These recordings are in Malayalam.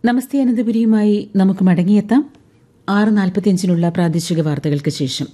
നമസ്തേ അനന്തപുരിയുമായി നമുക്ക് മടങ്ങിയെത്താം ആറ് നാൽപ്പത്തിയഞ്ചിനുള്ള പ്രാദേശിക വാർത്തകൾക്ക് ശേഷം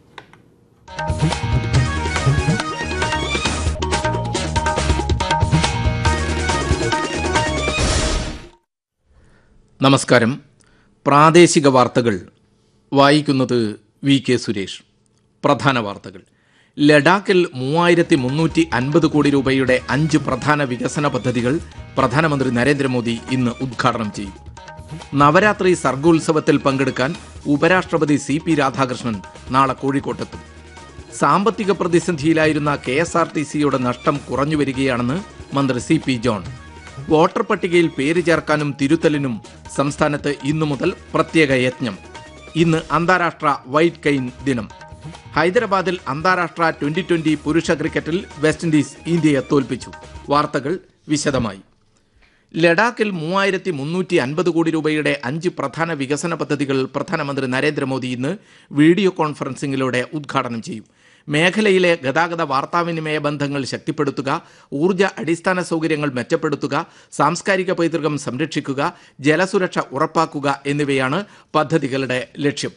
നമസ്കാരം പ്രാദേശിക വാർത്തകൾ വായിക്കുന്നത് വി കെ സുരേഷ് പ്രധാന വാർത്തകൾ ലഡാക്കിൽ മൂവായിരത്തി മുന്നൂറ്റി അൻപത് കോടി രൂപയുടെ അഞ്ച് പ്രധാന വികസന പദ്ധതികൾ പ്രധാനമന്ത്രി നരേന്ദ്രമോദി ഇന്ന് ഉദ്ഘാടനം ചെയ്യും നവരാത്രി സർഗോത്സവത്തിൽ പങ്കെടുക്കാൻ ഉപരാഷ്ട്രപതി സി പി രാധാകൃഷ്ണൻ നാളെ കോഴിക്കോട്ടെത്തും സാമ്പത്തിക പ്രതിസന്ധിയിലായിരുന്ന കെ എസ് ആർ ടി സിയുടെ നഷ്ടം കുറഞ്ഞു വരികയാണെന്ന് മന്ത്രി സി പി ജോൺ വോട്ടർ പട്ടികയിൽ പേര് ചേർക്കാനും തിരുത്തലിനും സംസ്ഥാനത്ത് ഇന്നു മുതൽ പ്രത്യേക യജ്ഞം ഇന്ന് അന്താരാഷ്ട്ര വൈറ്റ് കെയിൻ ദിനം ഹൈദരാബാദിൽ അന്താരാഷ്ട്ര ട്വന്റി ട്വന്റി പുരുഷ ക്രിക്കറ്റിൽ വെസ്റ്റ് ഇൻഡീസ് ഇന്ത്യയെ തോൽപ്പിച്ചു വാർത്തകൾ വിശദമായി ലഡാക്കിൽ മൂവായിരത്തി മുന്നൂറ്റി അൻപത് കോടി രൂപയുടെ അഞ്ച് പ്രധാന വികസന പദ്ധതികൾ പ്രധാനമന്ത്രി നരേന്ദ്രമോദി ഇന്ന് വീഡിയോ കോൺഫറൻസിംഗിലൂടെ ഉദ്ഘാടനം ചെയ്യും മേഖലയിലെ ഗതാഗത വാർത്താവിനിമയ ബന്ധങ്ങൾ ശക്തിപ്പെടുത്തുക ഊർജ്ജ അടിസ്ഥാന സൗകര്യങ്ങൾ മെച്ചപ്പെടുത്തുക സാംസ്കാരിക പൈതൃകം സംരക്ഷിക്കുക ജലസുരക്ഷ ഉറപ്പാക്കുക എന്നിവയാണ് പദ്ധതികളുടെ ലക്ഷ്യം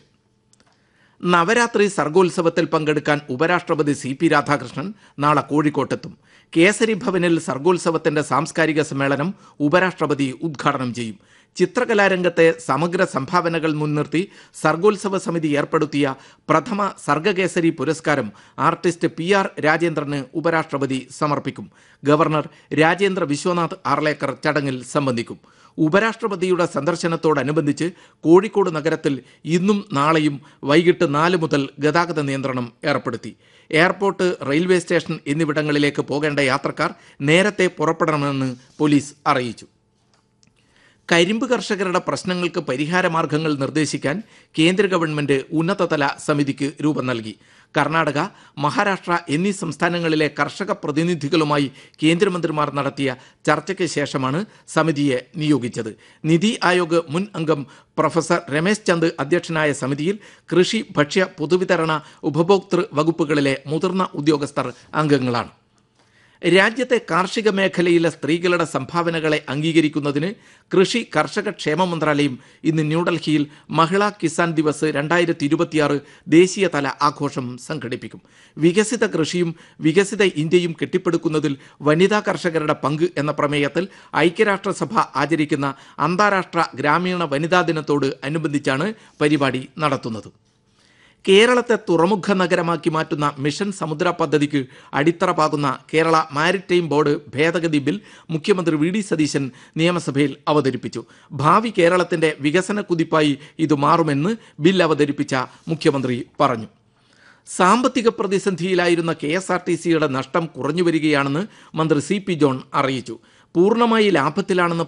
നവരാത്രി സർഗോത്സവത്തിൽ പങ്കെടുക്കാൻ ഉപരാഷ്ട്രപതി സി പി രാധാകൃഷ്ണൻ നാളെ കോഴിക്കോട്ടെത്തും കേസരി ഭവനിൽ സർഗോത്സവത്തിന്റെ സാംസ്കാരിക സമ്മേളനം ഉപരാഷ്ട്രപതി ഉദ്ഘാടനം ചെയ്യും ചിത്രകലാരംഗത്തെ സമഗ്ര സംഭാവനകൾ മുൻനിർത്തി സർഗോത്സവ സമിതി ഏർപ്പെടുത്തിയ പ്രഥമ സർഗകേസരി പുരസ്കാരം ആർട്ടിസ്റ്റ് പി ആർ രാജേന്ദ്രന് ഉപരാഷ്ട്രപതി സമർപ്പിക്കും ഗവർണർ രാജേന്ദ്ര വിശ്വനാഥ് ആർലേക്കർ ചടങ്ങിൽ സംബന്ധിക്കും ഉപരാഷ്ട്രപതിയുടെ സന്ദർശനത്തോടനുബന്ധിച്ച് കോഴിക്കോട് നഗരത്തിൽ ഇന്നും നാളെയും വൈകിട്ട് നാല് മുതൽ ഗതാഗത നിയന്ത്രണം ഏർപ്പെടുത്തി എയർപോർട്ട് റെയിൽവേ സ്റ്റേഷൻ എന്നിവിടങ്ങളിലേക്ക് പോകേണ്ട യാത്രക്കാർ നേരത്തെ പുറപ്പെടണമെന്ന് പോലീസ് അറിയിച്ചു കരിമ്പ് കർഷകരുടെ പ്രശ്നങ്ങൾക്ക് പരിഹാരമാർഗങ്ങൾ നിർദ്ദേശിക്കാൻ കേന്ദ്ര ഗവൺമെന്റ് ഉന്നതതല സമിതിക്ക് രൂപം നൽകി കർണാടക മഹാരാഷ്ട്ര എന്നീ സംസ്ഥാനങ്ങളിലെ കർഷക പ്രതിനിധികളുമായി കേന്ദ്രമന്ത്രിമാർ നടത്തിയ ചർച്ചയ്ക്ക് ശേഷമാണ് സമിതിയെ നിയോഗിച്ചത് നിതി ആയോഗ് മുൻ അംഗം പ്രൊഫസർ രമേശ് ചന്ദ് അധ്യക്ഷനായ സമിതിയിൽ കൃഷി ഭക്ഷ്യ പൊതുവിതരണ ഉപഭോക്തൃ വകുപ്പുകളിലെ മുതിർന്ന ഉദ്യോഗസ്ഥർ അംഗങ്ങളാണ് രാജ്യത്തെ കാർഷിക മേഖലയിലെ സ്ത്രീകളുടെ സംഭാവനകളെ അംഗീകരിക്കുന്നതിന് കൃഷി കർഷക ക്ഷേമ മന്ത്രാലയം ഇന്ന് ന്യൂഡൽഹിയിൽ മഹിളാ കിസാൻ ദിവസ് രണ്ടായിരത്തി ഇരുപത്തിയാറ് ദേശീയതല ആഘോഷം സംഘടിപ്പിക്കും വികസിത കൃഷിയും വികസിത ഇന്ത്യയും കെട്ടിപ്പടുക്കുന്നതിൽ വനിതാ കർഷകരുടെ പങ്ക് എന്ന പ്രമേയത്തിൽ ഐക്യരാഷ്ട്രസഭ ആചരിക്കുന്ന അന്താരാഷ്ട്ര ഗ്രാമീണ വനിതാ ദിനത്തോട് അനുബന്ധിച്ചാണ് പരിപാടി നടത്തുന്നത് കേരളത്തെ തുറമുഖ നഗരമാക്കി മാറ്റുന്ന മിഷൻ സമുദ്ര പദ്ധതിക്ക് അടിത്തറ പാകുന്ന കേരള മാരിടൈം ബോർഡ് ഭേദഗതി ബിൽ മുഖ്യമന്ത്രി വി ഡി സതീശൻ നിയമസഭയിൽ അവതരിപ്പിച്ചു ഭാവി കേരളത്തിന്റെ വികസന കുതിപ്പായി ഇത് മാറുമെന്ന് ബിൽ അവതരിപ്പിച്ച മുഖ്യമന്ത്രി പറഞ്ഞു സാമ്പത്തിക പ്രതിസന്ധിയിലായിരുന്ന കെ എസ് ആർ ടി സിയുടെ നഷ്ടം കുറഞ്ഞു വരികയാണെന്ന് മന്ത്രി സി പി ജോൺ അറിയിച്ചു പൂർണ്ണമായി ലാഭത്തിലാണെന്ന്